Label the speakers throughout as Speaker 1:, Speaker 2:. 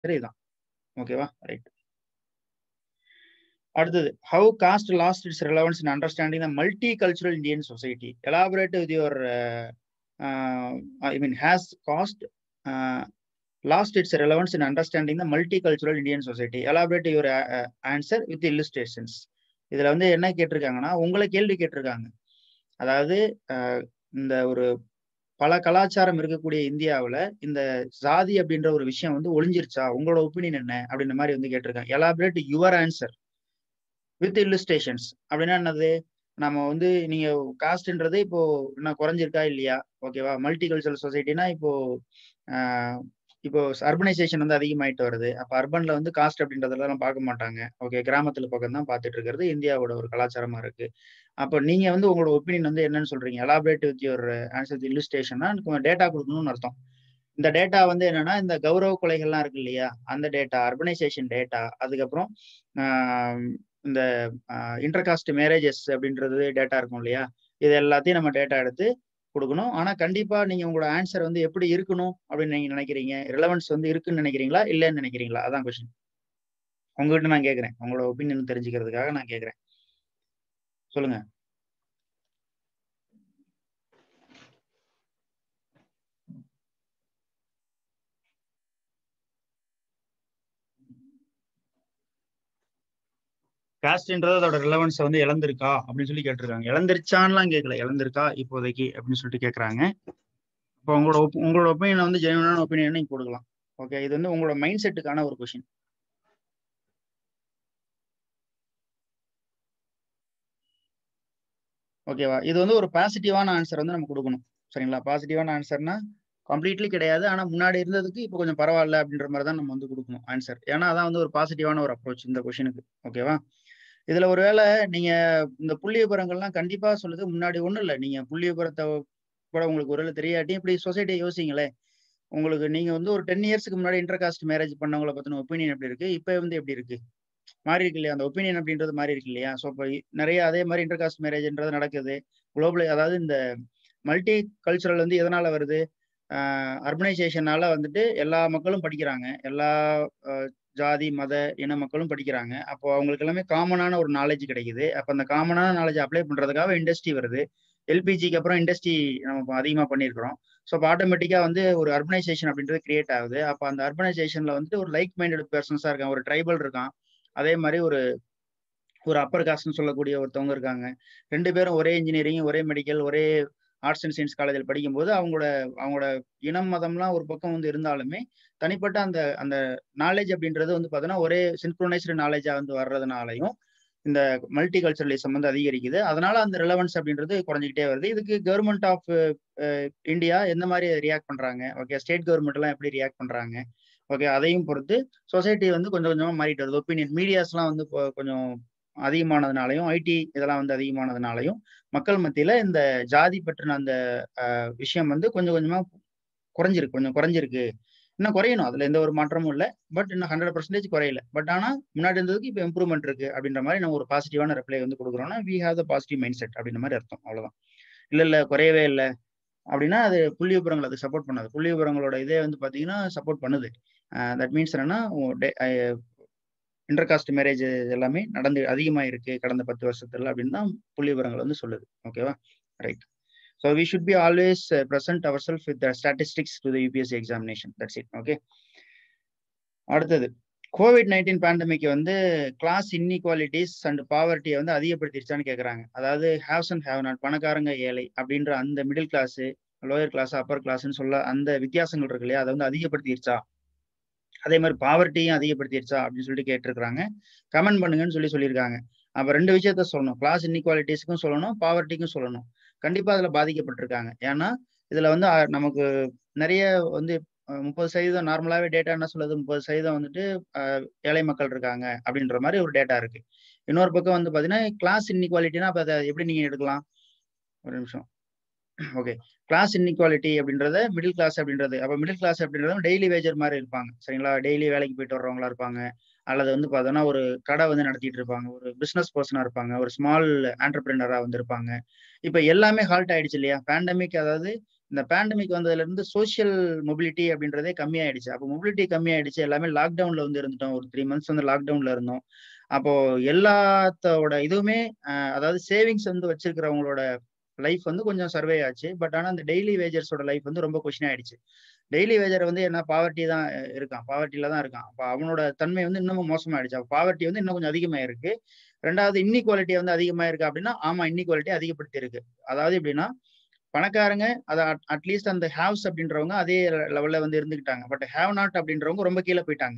Speaker 1: answer இதுதான் ஓகேவா right அடுத்தது how caste lost its relevance in understanding the multicultural Indian society elaborate with your I mean has caste lost its relevance in understanding the multicultural Indian society elaborate your answer with illustrations இதுல வந்து என்ன கேட்டிருக்காங்கன்னா உங்களை கேள்வி கேட்டிருக்காங்க அதாவது இந்த ஒரு பல கலாச்சாரம் இருக்கக்கூடிய இந்தியாவில் இந்த சாதி அப்படின்ற ஒரு விஷயம் வந்து ஒளிஞ்சிருச்சா உங்களோட ஒப்பீனியன் என்ன அப்படின்ற மாதிரி வந்து கேட்டிருக்காங்க elaborate your answer with illustrations அப்படின்னா என்னது நம்ம வந்து நீங்க காஸ்ட்ன்றது இப்போ என்ன குறைஞ்சிருக்கா இல்லையா ஓகேவா மல்டி கல்ச்சரல் சொசைட்டினா இப்போ இப்போ அர்பனைசேஷன் வந்து அதிகமாயிட்டு வருது அப்போ அர்பன்ல வந்து காஸ்ட் அப்படின்றதெல்லாம் பார்க்க மாட்டாங்க ஓகே கிராமத்துல பக்கம் தான் பார்த்துட்டு இருக்கிறது இந்தியாவோட ஒரு கலாச்சாரமா இருக்கு அப்போ நீங்க வந்து உங்களோட ஒப்பீனியன் வந்து என்னன்னு சொல்றீங்க எலாபரேட் வித் யுவர் ஆன்சர் இல்லுஸ்ட்ரேஷன்னா டேட்டா கொடுக்கணும்னு அர்த்தம் இந்த டேட்டா வந்து என்னன்னா இந்த கௌரவ கொலைகள்லாம் இருக்கு இல்லையா அந்த டேட்டா அர்பனைசேஷன் டேட்டா அதுக்கப்புறம் இந்த இன்டர்காஸ்ட் மேரேஜஸ் அப்படின்றது டேட்டா இருக்கும் இல்லையா இது எல்லாத்தையும் நம்ம டேட்டா எடுத்து கொடுக்கணும் ஆனா கண்டிப்பா நீங்க உங்களோட ஆன்சர் வந்து எப்படி இருக்கணும் அப்படின்னு நீங்க நினைக்கிறீங்க ரிலவன்ஸ் வந்து இருக்குன்னு நினைக்கிறீங்களா இல்லைன்னு நினைக்கிறீங்களா அதான் கொஸ்டின் உங்ககிட்ட நான் கேட்கறேன் உங்களோட ஒப்பீனியன் தெரிஞ்சுக்கிறதுக்காக நான் கேட்கறேன் சொல்லுங்க காஸ்ட்ன்றது அதோட ரிலவன்ஸை வந்து இழந்திருக்கா அப்படின்னு சொல்லி கேட்டிருக்காங்க இழந்திருச்சான்லாம் கேட்கல இழந்திருக்கா இப்போதைக்கு அப்படின்னு சொல்லிட்டு கேட்குறாங்க இப்போ உங்களோட உங்களோட ஒப்பீனியன் வந்து ஜெனுவனான ஒப்பீனியன் நீங்க கொடுக்கலாம் ஓகே இது வந்து உங்களோட மைண்ட் செட்டுக்கான ஒரு கொஷின் ஓகேவா இது வந்து ஒரு பாசிட்டிவான ஆன்சர் வந்து நம்ம கொடுக்கணும் சரிங்களா பாசிட்டிவான ஆன்சர்னா கம்ப்ளீட்லி கிடையாது ஆனா முன்னாடி இருந்ததுக்கு இப்போ கொஞ்சம் பரவாயில்ல அப்படின்ற மாதிரி தான் நம்ம வந்து கொடுக்கணும் ஆன்சர் ஏன்னா அதான் வந்து ஒரு பாசிட்டிவான ஒரு அப்ரோச் இந்த கொஷினுக்கு ஓகேவா இதுல ஒருவேளை நீங்க இந்த புள்ளி விபரங்கள்லாம் கண்டிப்பா சொல்லுது முன்னாடி ஒண்ணும் இல்லை நீங்க புள்ளி விபரத்தை கூட உங்களுக்கு ஒருவேளை தெரியாட்டி இப்படி சொசைட்டியை யோசிங்களே உங்களுக்கு நீங்க வந்து ஒரு டென் இயர்ஸ்க்கு முன்னாடி இன்டர்காஸ்ட் மேரேஜ் பண்ணவங்களை பத்தின ஒப்பீனியன் எப்படி இருக்கு இப்போ வந்து எப்படி இருக்கு மாறி இருக்கு இல்லையா அந்த ஒப்பீனியன் அப்படின்றது மாறி இருக்கு இல்லையா ஸோ இப்போ நிறைய அதே மாதிரி இன்டர்காஸ்ட் மேரேஜ்ன்றது நடக்குது குளோபல் அதாவது இந்த மல்டி கல்ச்சுரல் வந்து எதனால வருது அர்பனைசேஷனால வந்துட்டு எல்லா மக்களும் படிக்கிறாங்க எல்லா ஜாதி மத இன மக்களும் படிக்கிறாங்க அப்போ அவங்களுக்கு எல்லாமே காமனான ஒரு நாலேஜ் கிடைக்குது அப்போ அந்த காமனான நாலேஜ் அப்ளை பண்றதுக்காக இண்டஸ்ட்ரி வருது எல்பிஜிக்கு அப்புறம் இண்டஸ்ட்ரி நம்ம அதிகமாக பண்ணியிருக்கிறோம் ஸோ அப்போ ஆட்டோமேட்டிக்காக வந்து ஒரு அர்பனைசேஷன் அப்படின்றது கிரியேட் ஆகுது அப்போ அந்த அர்பனைசேஷன்ல வந்து ஒரு லைக் மைண்டட் பர்சன்ஸாக இருக்கான் ஒரு ட்ரைபல் இருக்கான் அதே மாதிரி ஒரு ஒரு அப்பர் காஸ்ட்னு சொல்லக்கூடிய ஒருத்தவங்க இருக்காங்க ரெண்டு பேரும் ஒரே இன்ஜினியரிங் ஒரே மெடிக்கல் ஒரே ஆர்ட்ஸ் அண்ட் சயின்ஸ் காலேஜில் படிக்கும்போது அவங்களோட அவங்களோட இனம் மதம்லாம் ஒரு பக்கம் வந்து இருந்தாலுமே தனிப்பட்ட அந்த அந்த நாலேஜ் அப்படின்றது வந்து பார்த்தோன்னா ஒரே சின்க்ரோனைஸ்டு நாலேஜாக வந்து வர்றதுனாலையும் இந்த மல்டி கல்ச்சரலிசம் வந்து அதிகரிக்குது அதனால அந்த ரிலவன்ஸ் அப்படின்றது குறைஞ்சிக்கிட்டே வருது இதுக்கு கவர்மெண்ட் ஆஃப் இந்தியா எந்த மாதிரி ரியாக்ட் பண்றாங்க ஓகே ஸ்டேட் கவர்மெண்ட் எல்லாம் எப்படி ரியாக்ட் பண்றாங்க ஓகே அதையும் பொறுத்து சொசைட்டி வந்து கொஞ்சம் கொஞ்சமா மாறிட்டு வருது ஒப்பீனியன் மீடியாஸ்லாம் வந்து கொஞ்சம் அதிகமானதுனாலையும் ஐடி இதெல்லாம் வந்து அதிகமானதுனாலையும் மக்கள் மத்தியில இந்த ஜாதி பற்றின அந்த விஷயம் வந்து கொஞ்சம் கொஞ்சமா குறைஞ்சிருக்கு கொஞ்சம் குறைஞ்சிருக்கு இன்னும் குறையணும் அதுல எந்த ஒரு மாற்றமும் இல்லை பட் இன்னும் ஹண்ட்ரட் பர்சன்டேஜ் குறையல பட் ஆனா முன்னாடி இருந்ததுக்கு இப்போ இம்ப்ரூவ்மெண்ட் இருக்கு அப்படின்ற மாதிரி நம்ம ஒரு பாசிட்டிவான ரிப்ளை வந்து கொடுக்குறோம்னா we have the positive mindset அப்படின்ற மாதிரி அர்த்தம் அவ்வளவுதான் இல்ல இல்ல குறையவே இல்லை அப்படின்னா அது புள்ளி விபரங்கள் அது சப்போர்ட் பண்ணாது புள்ளி விபரங்களோட இதே வந்து பாத்தீங்கன்னா சப்போர்ட் பண்ணுது தட் மீன்ஸ் என்னன்னா இன்டர்காஸ்ட் மேரேஜ் எல்லாமே நடந்து அதிகமாக இருக்கு கடந்த பத்து வருஷத்துல அப்படின்னு தான் புள்ளி விவரங்கள் வந்து சொல்லுது ஓகேவா right so we should be always present our self with statistics to the UPSC examination that's it okay அடுத்தது கோவிட் நைன்டீன் பேண்டமிக் வந்து கிளாஸ் இன்இக்வாலிட்டிஸ் அண்ட் பாவர்ட்டியை வந்து அதிகப்படுத்திருச்சான்னு கேட்குறாங்க அதாவது ஹேவ்ஸ் அண்ட் ஹேவ் நாட் பணக்காரங்க ஏழை அப்படின்ற அந்த middle class lower class upper கிளாஸ்ன்னு சொல்ல அந்த வித்தியாசங்கள் இருக்கு இல்லையா அதை வந்து அதிகப்படுத்திருச்சா அதே மாதிரி பாவர்ட்டியும் அதிகப்படுத்திடுச்சா அப்படின்னு சொல்லிட்டு கேட்டிருக்காங்க கமெண்ட் பண்ணுங்கன்னு சொல்லி சொல்லியிருக்காங்க அப்ப ரெண்டு விஷயத்த சொல்லணும் கிளாஸ் இன்இக்வாலிட்டிஸ்க்கும் சொல்லணும் பாவர்ட்டிக்கும் சொல்லணும் கண்டிப்பா அதுல பாதிக்கப்பட்டிருக்காங்க ஏன்னா இதுல வந்து நமக்கு நிறைய வந்து முப்பது சதவீதம் நார்மலாவே டேட்டா என்ன சொல்லுது முப்பது சதவீதம் வந்துட்டு ஏழை மக்கள் இருக்காங்க அப்படின்ற மாதிரி ஒரு டேட்டா இருக்கு இன்னொரு பக்கம் வந்து பாத்தீங்கன்னா கிளாஸ் இன்இக்வாலிட்டினா அப்ப அதை எப்படி நீங்க எடுக்கலாம் ஒரு நிமிஷம் ஓகே கிளாஸ் இன்இக்வாலிட்டி அப்படின்றத மிடில் கிளாஸ் அப்படின்றது அப்போ மிடில் கிளாஸ் அப்படின்றது டெய்லி வேஜர் மாதிரி இருப்பாங்க சரிங்களா டெய்லி வேலைக்கு போயிட்டு வர்றவங்களா இருப்பாங்க அல்லது வந்து பார்த்தோன்னா ஒரு கடை வந்து நடத்திட்டு இருப்பாங்க ஒரு பிஸ்னஸ் பர்சனாக இருப்பாங்க ஒரு ஸ்மால் ஆண்டர்பிரினராக வந்து இருப்பாங்க இப்போ எல்லாமே ஹால்ட் ஆயிடுச்சு இல்லையா பேண்டமிக் அதாவது இந்த பேண்டமிக் வந்ததுல இருந்து சோசியல் மொபிலிட்டி அப்படின்றதே கம்மியாயிடுச்சு அப்போ மொபிலிட்டி கம்மியாயிடுச்சு எல்லாமே லாக்டவுன்ல வந்து இருந்துட்டோம் ஒரு த்ரீ மந்த்ஸ் வந்து லாக்டவுன்ல இருந்தோம் அப்போ எல்லாத்தோட இதுவுமே அதாவது சேவிங்ஸ் வந்து வச்சிருக்கிறவங்களோட லைஃப் வந்து கொஞ்சம் சர்வே ஆச்சு பட் ஆனால் அந்த டெய்லி வேஜர்ஸோட லைஃப் வந்து ரொம்ப கொஷின் ஆயிடுச்சு டெய்லி வேஜர் வந்து என்ன பாவர்ட்டி தான் இருக்கான் பாவர்ட்டியில தான் இருக்கான் அப்போ அவனோட தன்மை வந்து இன்னமும் மோசமாயிடுச்சு அப்போ பாவர்ட்டி வந்து இன்னும் கொஞ்சம் அதிகமாக இருக்கு ரெண்டாவது இன்இக்வாலிட்டி வந்து அதிகமாக இருக்கு அப்படின்னா ஆமா இன்இக்வாலிட்டி அதிகப்படுத்தி இருக்கு அதாவது எப்படின்னா பணக்காரங்க அதை அட்லீஸ்ட் அந்த ஹேவ்ஸ் அப்படின்றவங்க அதே லெவல்ல வந்து இருந்துக்கிட்டாங்க பட் ஹேவ் நாட் அப்படின்றவங்க ரொம்ப கீழே போயிட்டாங்க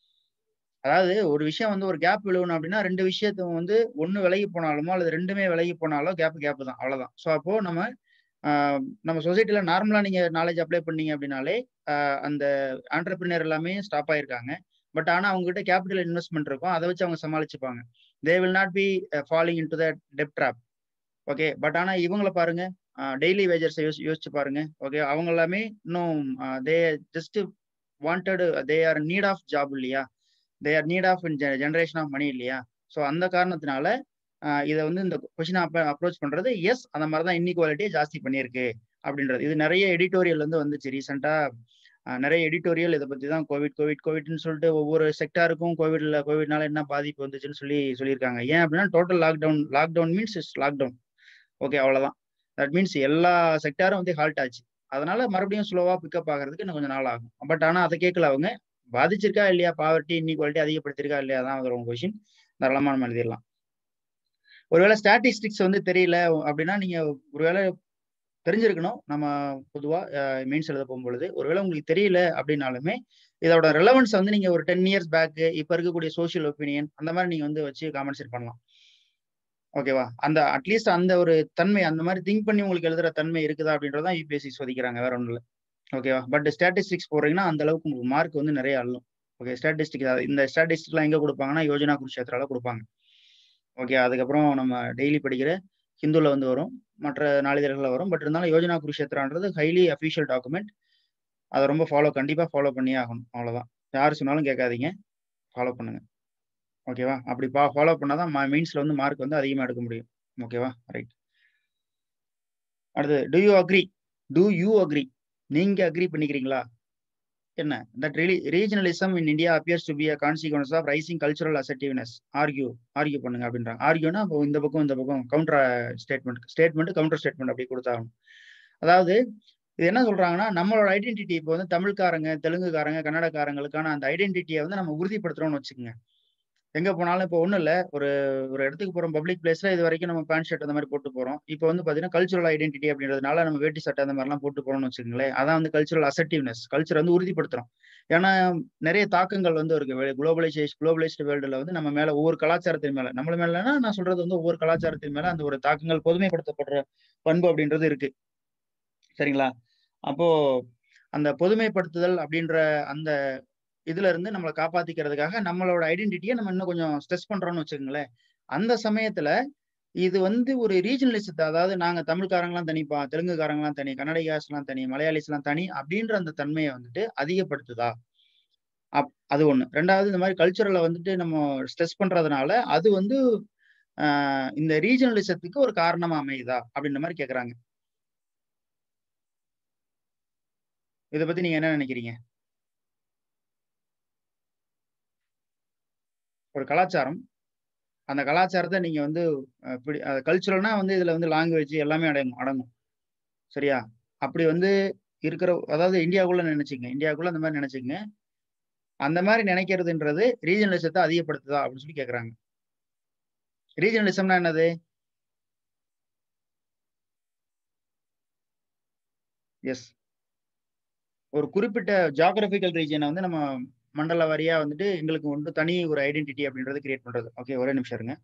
Speaker 1: அதாவது ஒரு விஷயம் வந்து ஒரு கேப் விழுவணும் அப்படின்னா ரெண்டு விஷயத்த வந்து ஒன்று விலகி போனாலுமோ அல்லது ரெண்டுமே விலகி போனாலும் கேப் கேப் தான் அவ்வளோதான் ஸோ அப்போ நம்ம நம்ம சொசைட்டில நார்மலா நீங்க நாலேஜ் அப்ளை பண்ணீங்க அப்படின்னாலே அந்த ஆண்டர்பிரினர் எல்லாமே ஸ்டாப் ஆயிருக்காங்க பட் ஆனா அவங்க கிட்ட கேபிட்டல் இன்வெஸ்ட்மெண்ட் இருக்கும் அதை வச்சு அவங்க சமாளிச்சுப்பாங்க they will not be following in to the debt trap okay but ஆனா இவங்கள பாருங்க டெய்லி வேஜர்ஸ் யோசி யோசிச்சு பாருங்க ஓகே அவங்க எல்லாமே இன்னும் they just wanted they are need of job இல்லையா they are need of generation of money இல்லையா ஸோ அந்த காரணத்தினால இதை வந்து இந்த கொஸ்டின் அப்ரோச் பண்றது எஸ் அந்த மாதிரி தான் இன்இக்வாலிட்டியை ஜாஸ்தி பண்ணியிருக்கு அப்படின்றது இது நிறைய எடிட்டோரியல் வந்து வந்துச்சு ரீசெண்டா நிறைய எடிட்டோரியல் இதை பத்தி தான் கோவிட் கோவிட் கோவிட்னு சொல்லிட்டு ஒவ்வொரு செக்டாருக்கும் கோவிட்ல கோவிட்னால என்ன பாதிப்பு வந்துச்சுன்னு சொல்லி சொல்லியிருக்காங்க ஏன் அப்படின்னா total lockdown lockdown means is lockdown okay அவ்வளவுதான் தட் மீன்ஸ் எல்லா செக்டாரும் வந்து ஹால்ட் ஆச்சு அதனால மறுபடியும் ஸ்லோவா பிக்கப் ஆகிறதுக்கு இன்னும் கொஞ்சம் நாள் ஆகும் பட் ஆனா அதை கேட்கல அவங்க பாதிச்சிருக்கா இல்லையா பாவர்ட்டி இன்இக்வாலிட்டி அதிகப்படுத்திருக்கா இல்லையா அதான் அதோட கொஷின் தாராளமா நம்ம எழுதிடலாம் ஒருவேளை ஸ்டாட்டிஸ்டிக்ஸ் வந்து தெரியல அப்படின்னா நீங்க ஒருவேளை தெரிஞ்சிருக்கணும் நம்ம பொதுவா மெயின்ஸ் எழுத போகும்பொழுது ஒருவேளை உங்களுக்கு தெரியல அப்படின்னாலுமே இதோட ரெலவன்ஸ் வந்து நீங்க ஒரு டென் இயர்ஸ் பேக் இப்ப இருக்கக்கூடிய சோசியல் ஒப்பீனியன் அந்த மாதிரி நீங்க வந்து வச்சு காமென்சேட் பண்ணலாம் ஓகேவா அந்த அட்லீஸ்ட் அந்த ஒரு தன்மை அந்த மாதிரி திங்க் பண்ணி உங்களுக்கு எழுதுற தன்மை இருக்குதா அப்படின்றதான் யூபிஎஸ்சி சோதிக்கிறாங்க வேற ஒன்றும் இல்லை ஓகேவா பட் ஸ்டாட்டிஸ்டிக்ஸ் போறீங்கன்னா அந்த அளவுக்கு உங்களுக்கு மார்க் வந்து நிறைய அள்ளும் ஓகே ஸ்டாட்டிஸ்டிக் இந்த ஸ்டாட்டிஸ்டிக்லாம் எங்க கொடுப்பாங்கன்னா யோஜனா குருஷேத்ரால கொடுப்பாங்க ஓகே அதுக்கப்புறம் நம்ம டெய்லி படிக்கிற ஹிந்துல வந்து வரும் மற்ற நாளிதழ்களில் வரும் பட் இருந்தாலும் யோஜனா குருஷேத்ரான்றது ஹைலி அஃபிஷியல் டாக்குமெண்ட் அதை ரொம்ப ஃபாலோ கண்டிப்பாக ஃபாலோ பண்ணியே ஆகணும் அவ்வளோதான் யார் சொன்னாலும் கேட்காதீங்க ஃபாலோ பண்ணுங்க ஓகேவா அப்படி பா ஃபாலோ பண்ணாதான் மீன்ஸ்ல வந்து மார்க் வந்து அதிகமாக எடுக்க முடியும் ஓகேவா ரைட் அடுத்து do you agree do you agree நீங்க அக்ரி பண்ணிக்கிறீங்களா என்ன that really regionalism in India appears to be a consequence of rising cultural assertiveness argue argue பண்ணுங்க அப்படின்றாங்க ஆர்கியூனா இப்போ இந்த பக்கம் இந்த பக்கம் counter statement statement counter statement அப்படி கொடுத்தாகணும் அதாவது இது என்ன சொல்றாங்கன்னா நம்மளோட ஐடென்டிட்டி இப்போ வந்து தமிழ்காரங்க தெலுங்குக்காரங்க கன்னடக்காரங்களுக்கான அந்த ஐடென்டிட்டியை வந்து நம்ம உறுதிப்படுத்துறோம்னு வச்சுக்கோங்க எங்க போனாலும் இப்போ ஒன்றும் இல்லை ஒரு ஒரு இடத்துக்கு போறோம் பப்ளிக் பிளேஸ்ல இது வரைக்கும் நம்ம பேண்ட் ஷர்ட் அந்த மாதிரி போட்டு போறோம் இப்போ வந்து பாத்தீங்கன்னா கல்ச்சுரல் ஐடென்டிட்டி அப்படின்றதுனால நம்ம வேட்டி சட்டை அந்த மாதிரிலாம் போட்டு போறோம்னு வச்சுக்கோங்களேன் அதான் வந்து கல்ச்சுரல் அசட்டிவ்னஸ் கல்ச்சர் வந்து உறுதிப்படுத்துறோம் ஏன்னா நிறைய தாக்கங்கள் வந்து இருக்கு குளோபலைசேஷன் குளோபலைஸ்டு வேர்ல்டுல வந்து நம்ம மேல ஒவ்வொரு கலாச்சாரத்தின் மேல நம்மள மேலனா நான் சொல்றது வந்து ஒவ்வொரு கலாச்சாரத்தின் மேல அந்த ஒரு தாக்கங்கள் பொதுமைப்படுத்தப்படுற பண்பு அப்படின்றது இருக்கு சரிங்களா அப்போ அந்த பொதுமைப்படுத்துதல் அப்படின்ற அந்த இதுல இருந்து நம்மளை காப்பாத்திக்கிறதுக்காக நம்மளோட ஐடென்டிட்டியை நம்ம இன்னும் கொஞ்சம் ஸ்ட்ரெஸ் பண்றோம்னு வச்சுக்கோங்களேன் அந்த சமயத்துல இது வந்து ஒரு ரீஜனலிசத்தை அதாவது நாங்க தமிழ்காரங்களாம் தனிப்பா தெலுங்குக்காரங்களாம் தனி கன்னடிகாஸ்லாம் தனி மலையாளிஸ்லாம் தனி அப்படின்ற அந்த தன்மையை வந்துட்டு அதிகப்படுத்துதா அப் அது ஒண்ணு ரெண்டாவது இந்த மாதிரி கல்ச்சுரலை வந்துட்டு நம்ம ஸ்ட்ரெஸ் பண்றதுனால அது வந்து ஆஹ் இந்த ரீஜனலிசத்துக்கு ஒரு காரணமா அமையுதா அப்படின்ற மாதிரி கேக்குறாங்க இதை பத்தி நீங்க என்ன நினைக்கிறீங்க ஒரு கலாச்சாரம் அந்த கலாச்சாரத்தை நீங்க வந்து கல்ச்சுரல்னா வந்து இதுல வந்து லாங்குவேஜ் எல்லாமே அடங்கும் அடங்கும் சரியா அப்படி வந்து இருக்கிற அதாவது இந்தியாவுக்குள்ள நினைச்சுங்க இந்தியாவுக்குள்ள அந்த மாதிரி நினைச்சுங்க அந்த மாதிரி நினைக்கிறதுன்றது ரீஜனலிசத்தை அதிகப்படுத்துதா அப்படின்னு சொல்லி கேக்குறாங்க ரீஜனலிசம்னா என்னது எஸ் ஒரு குறிப்பிட்ட ஜாகிரபிக்கல் ரீஜனை வந்து நம்ம மண்டல வாரியா வந்துட்டு எங்களுக்கு வந்து தனி ஒரு ஐடென்டிட்டி அப்படின்றது கிரியேட் பண்றது ஓகே ஒரே நிமிஷம் இருங்க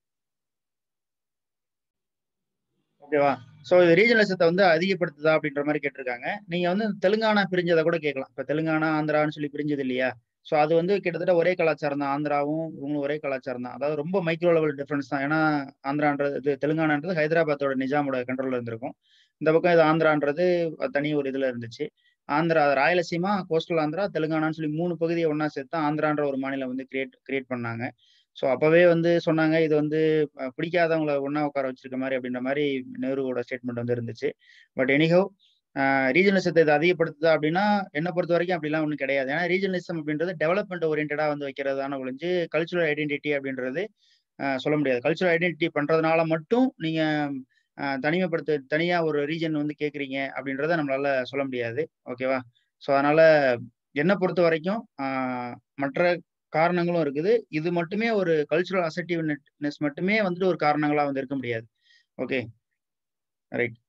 Speaker 1: ஓகேவா ஸோ இது ரீஜனலிசத்தை வந்து அதிகப்படுத்துதா அப்படின்ற மாதிரி கேட்டிருக்காங்க நீங்க வந்து தெலுங்கானா பிரிஞ்சதை கூட கேட்கலாம் இப்போ தெலுங்கானா ஆந்திரான்னு சொல்லி பிரிஞ்சது இல்லையா ஸோ அது வந்து கிட்டத்தட்ட ஒரே கலாச்சாரம் தான் ஆந்திராவும் இவங்களும் ஒரே கலாச்சாரம் தான் அதாவது ரொம்ப மைக்ரோ லெவல் டிஃபரன்ஸ் தான் ஏன்னா ஆந்திரான்றது இது தெலுங்கானான்றது ஹைதராபாத்தோட நிஜாமோட கண்ட்ரோல்ல இருந்திருக்கும் இந்த பக்கம் இது ஆந்திரான்றது தனி ஒரு இதுல இருந்துச்சு ஆந்திரா ராயலசீமா கோஸ்டல் ஆந்திரா தெலுங்கானான்னு சொல்லி மூணு பகுதியை ஒன்னா சேர்த்து ஆந்திரான்ற ஒரு மாநிலம் வந்து கிரியேட் கிரியேட் பண்ணாங்க ஸோ அப்பவே வந்து சொன்னாங்க இது வந்து பிடிக்காதவங்களை ஒன்னா உட்கார வச்சிருக்க மாதிரி அப்படின்ற மாதிரி நேருவோட ஸ்டேட்மெண்ட் வந்து இருந்துச்சு பட் எனிஹோ ரீஜனலிசத்தை இது அதிகப்படுத்துதா அப்படின்னா என்ன பொறுத்த வரைக்கும் அப்படிலாம் ஒன்றும் கிடையாது ஏன்னா ரீஜனலிசம் அப்படின்றது டெவலப்மெண்ட் ஓரியன்டா வந்து வைக்கிறதான ஒழிஞ்சு கல்ச்சுரல் ஐடென்டிட்டி அப்படின்றது ஆஹ் சொல்ல முடியாது கல்ச்சுரல் ஐடென்டிட்டி பண்றதுனால மட்டும் நீங்க ஆஹ் தனிமைப்படுத்த தனியா ஒரு ரீஜன் வந்து கேக்குறீங்க அப்படின்றத நம்மளால சொல்ல முடியாது ஓகேவா ஸோ அதனால என்னை பொறுத்த வரைக்கும் ஆஹ் மற்ற காரணங்களும் இருக்குது இது மட்டுமே ஒரு கல்ச்சுரல் அசட்டிவ்னஸ் மட்டுமே வந்துட்டு ஒரு காரணங்களா வந்து இருக்க முடியாது ஓகே ரைட்